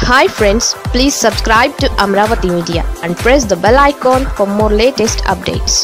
hi friends please subscribe to Amaravati media and press the bell icon for more latest updates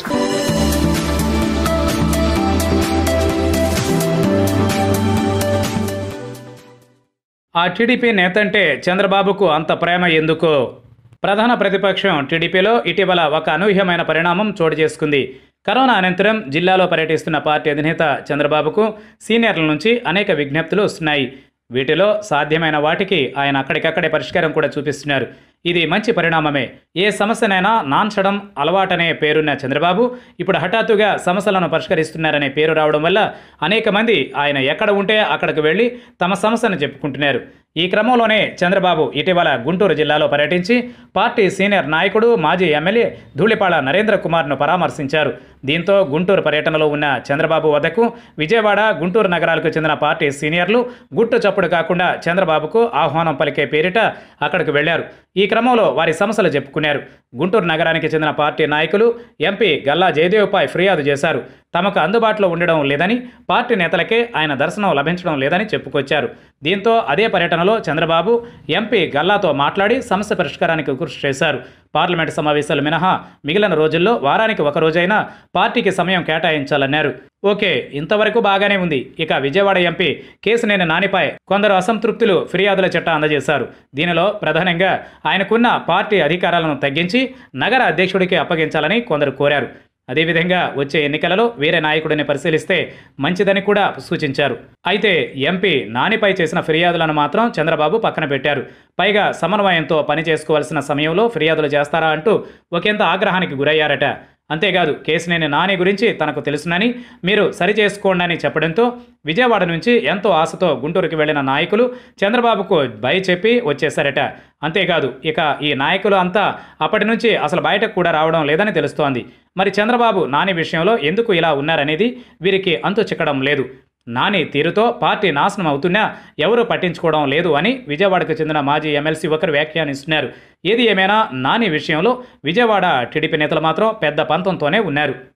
ఆ టీడీపీ నేతంటే చంద్రబాబుకు అంత ప్రేమ ఎందుకు ప్రధాన ప్రతిపక్షం టీడీపీలో ఇటీవల ఒక అనూహ్యమైన పరిణామం చోటు చేసుకుంది కరోనా అనంతరం జిల్లాలో పర్యటిస్తున్న పార్టీ అధినేత చంద్రబాబుకు సీనియర్ల నుంచి అనేక విజ్ఞప్తులు వస్తున్నాయి వీటిలో సాధ్యమైన వాటికి ఆయన అక్కడికక్కడే పరిష్కారం కూడా చూపిస్తున్నారు ఇది మంచి పరిణామమే ఏ సమస్యనైనా నాన్చడం అలవాటనే పేరున్న చంద్రబాబు ఇప్పుడు హఠాత్తుగా సమస్యలను పరిష్కరిస్తున్నారనే పేరు రావడం వల్ల అనేక మంది ఆయన ఎక్కడ ఉంటే అక్కడికి వెళ్ళి తమ సమస్యను చెప్పుకుంటున్నారు ఈ క్రమంలోనే చంద్రబాబు ఇటీవల గుంటూరు జిల్లాలో పర్యటించి పార్టీ సీనియర్ నాయకుడు మాజీ ఎమ్మెల్యే ధూళిపాళ నరేంద్ర కుమార్ను పరామర్శించారు దీంతో గుంటూరు పర్యటనలో ఉన్న చంద్రబాబు వద్దకు విజయవాడ గుంటూరు నగరాలకు చెందిన పార్టీ సీనియర్లు గుట్టు చప్పుడు కాకుండా చంద్రబాబుకు ఆహ్వానం పలికే పేరిట అక్కడికి వెళ్లారు ఈ క్రమంలో వారి సమస్యలు చెప్పుకున్నారు గుంటూరు నగరానికి చెందిన పార్టీ నాయకులు ఎంపీ గల్లా జయదేవ్పై ఫిర్యాదు చేశారు తమకు అందుబాటులో ఉండడం లేదని పార్టీ నేతలకే ఆయన దర్శనం లభించడం లేదని చెప్పుకొచ్చారు దీంతో అదే పర్యటనలో చంద్రబాబు ఎంపీ గల్లాతో మాట్లాడి సమస్య పరిష్కారానికి కృషి చేశారు పార్లమెంటు సమావేశాలు మినహా మిగిలిన రోజుల్లో వారానికి ఒక రోజైనా పార్టీకి సమయం కేటాయించాలన్నారు ఓకే ఇంతవరకు బాగానే ఉంది ఇక విజయవాడ ఎంపీ కేసినేని నానిపై కొందరు అసంతృప్తులు ఫిర్యాదుల చట్ట అందజేశారు దీనిలో ప్రధానంగా ఆయనకున్న పార్టీ అధికారాలను తగ్గించి నగర అధ్యక్షుడికి అప్పగించాలని కొందరు కోరారు అదేవిధంగా వచ్చే ఎన్నికలలో వేరే నాయకుడిని పరిశీలిస్తే మంచిదని కూడా సూచించారు అయితే ఎంపీ నానిపై చేసిన ఫిర్యాదులను మాత్రం చంద్రబాబు పక్కన పెట్టారు పైగా సమన్వయంతో పని చేసుకోవాల్సిన సమయంలో ఫిర్యాదులు చేస్తారా అంటూ ఒకంత ఆగ్రహానికి గురయ్యారట అంతేకాదు కేసినేని నాని గురించి తనకు తెలుసునని మీరు సరిచేసుకోండి అని చెప్పడంతో విజయవాడ నుంచి ఎంతో ఆశతో గుంటూరుకి వెళ్లిన నాయకులు చంద్రబాబుకు భయ చెప్పి వచ్చేశారట అంతేకాదు ఇక ఈ నాయకులు అంతా అప్పటి నుంచి అసలు బయటకు కూడా రావడం లేదని తెలుస్తోంది మరి చంద్రబాబు నాని విషయంలో ఎందుకు ఇలా ఉన్నారనేది వీరికి అంతు చిక్కడం లేదు నాని తీరుతో పార్టీ నాశనం అవుతున్నా ఎవరూ పట్టించుకోవడం లేదు అని విజయవాడకు చెందిన మాజీ ఎమ్మెల్సీ ఒకరు వ్యాఖ్యానిస్తున్నారు ఏది ఏమైనా నాని విషయంలో విజయవాడ టీడీపీ నేతలు మాత్రం పెద్ద పంతంతోనే ఉన్నారు